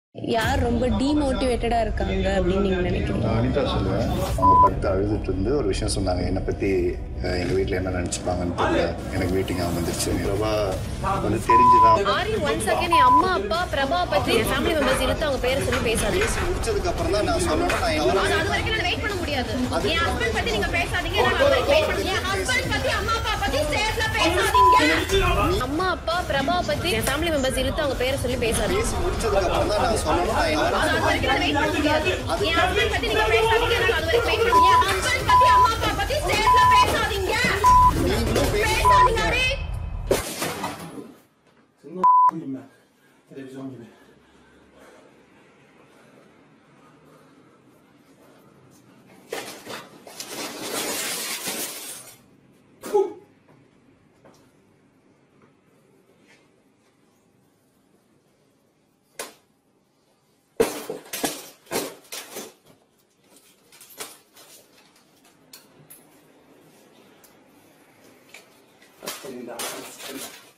யார் ரொம்ப டிமோட்டிவேட்டடா இருக்காங்க அப்படின்னு நீங்க நினைக்கிறீங்க நான் அனிதா சொல்லுவேன் அவங்க படுத்து அழுதுட்டு இருந்து ஒரு விஷயம் சொன்னாங்க என்னை பற்றி எங்கள் வீட்டில் என்ன நினச்சிப்பாங்கன்னு தெரியல எனக்கு மீட்டிங் அவங்க வந்துருச்சு பிரபா வந்து தெரிஞ்சுதான் ஆரி ஒன் செகண்ட் என் அம்மா அப்பா பிரபா பத்தி என் ஃபேமிலி மெம்பர்ஸ் இழுத்து அவங்க பேரை சொல்லி பேசாதீங்க முடிச்சதுக்கு அப்புறம் தான் நான் சொல்லணும் நான் எவ்வளோ அது அது வரைக்கும் நான் வெயிட் பண்ண முடியாது என் ஹஸ்பண்ட் பத்தி நீங்க பேசாதீங்க நான் அது வரைக்கும் வெயிட் பண்ண என் ஹஸ்பண்ட் பத்தி அம்மா அப்பா பத்தி ஸ்டேஜ்ல பேசாதீங்க அம்மா அப்பா பிரபா பத்தி என் ஃபேமிலி மெம்பர்ஸ் இழுத்து அவங்க பேரை சொல்லி பேசாதீங்க முடிச்சதுக்கு அப்புறம் தான் நான் சொல்லணும் நான் எவ்வளோ அது அது வரைக்கும் நான் வெயிட் பண்ண முடியாது என் ஹஸ்பண்ட் பத்தி நீங்க பேசாதீங்க நான் அது வரைக்கும் வெயிட் பண்ண என் ஹஸ்பண்ட் பத்தி அம்மா அப்பா பத்தி ஸ்டேஜ்ல பேசாதீங்க பேசாதீங்க அரே filme televizyon gibi. Senin de ağzını sıkıntı.